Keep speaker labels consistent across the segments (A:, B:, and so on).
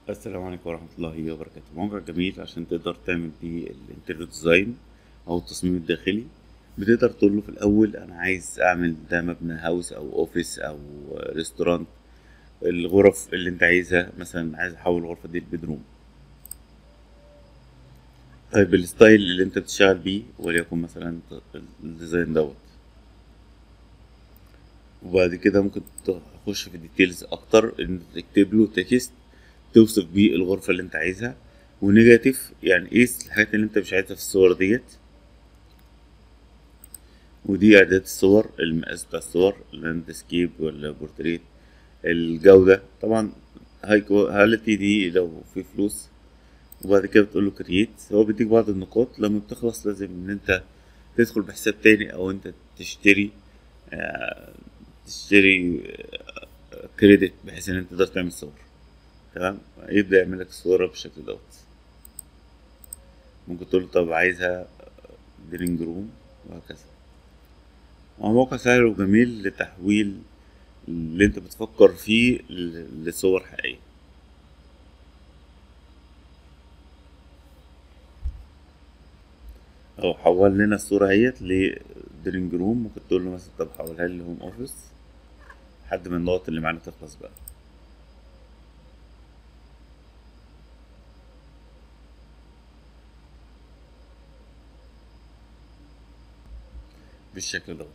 A: السلام عليكم ورحمة الله وبركاته موقع جميل عشان تقدر تعمل بيه الانتريور ديزاين أو التصميم الداخلي بتقدر تقول له في الأول أنا عايز أعمل ده مبنى هاوس أو أوفيس أو ريستورانت الغرف اللي أنت عايزها مثلا عايز أحول الغرفة دي لبدروم طيب الستايل اللي أنت بتشتغل بيه وليكن مثلا الديزاين دوت وبعد كده ممكن تخش في ديتيلز أكتر إن أنت تكتب له تكست توصف بيه الغرفة اللي انت عايزها ونيجاتيف يعني قيس الحاجات اللي انت مش عايزها في الصور ديت ودي اعداد الصور المقاس بتاع الصور اللاندسكيب ولا بورتريت الجودة طبعا هاي كواليتي دي لو في فلوس وبعد كده بتقول له كرييت هو بيديك بعض النقاط لما بتخلص لازم ان انت تدخل بحساب تاني او انت تشتري آه تشتري آه كريدت بحيث ان انت تقدر تعمل صور تمام يبدأ يعمل لك الصورة بالشكل دوت ممكن تقول طب عايزها درينج روم وهكذا هو موقع سهل وجميل لتحويل اللي انت بتفكر فيه لصور حقيقية او حول لنا الصورة اهيت لدرينج روم ممكن تقول له مثلا طب حولها لي هوم اوفيس لحد من النقط اللي معانا تخلص بقى بالشكل دوت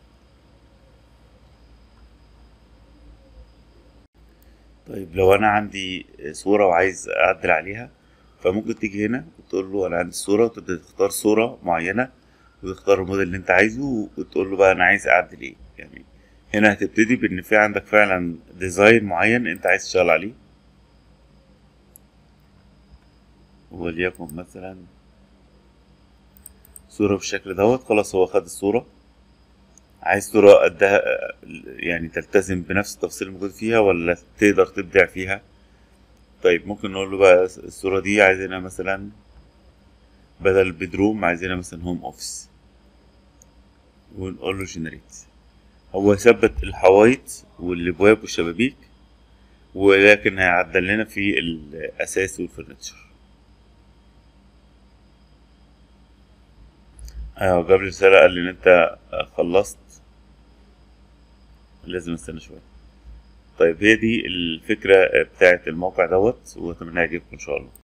A: طيب لو انا عندي صورة وعايز اعدل عليها فممكن تيجي هنا وتقول له انا عندي الصورة وتبدأ تختار صورة معينة وتختار الموديل اللي انت عايزه وتقول له بقى انا عايز اعدل ايه يعني هنا هتبتدي بان في عندك فعلا ديزاين معين انت عايز تشتغل عليه وليكن مثلا صورة بالشكل دوت خلاص هو خد الصورة عايز صورة قدها يعني تلتزم بنفس التفاصيل الموجود فيها ولا تقدر تبدع فيها طيب ممكن نقول له بقى الصورة دي عايزينها مثلا بدل بدروم عايزينها مثلا هوم اوفيس ونقول له جنريت هو ثبت الحوايط والابواب والشبابيك ولكن هيعدل لنا في الاساس والفرنتشر ايوه جاب لي رسالة قال لي ان انت خلصت لازم استنى شوية طيب هي دي الفكرة بتاعت الموقع دوت واتمنى يعجبكم ان شاء الله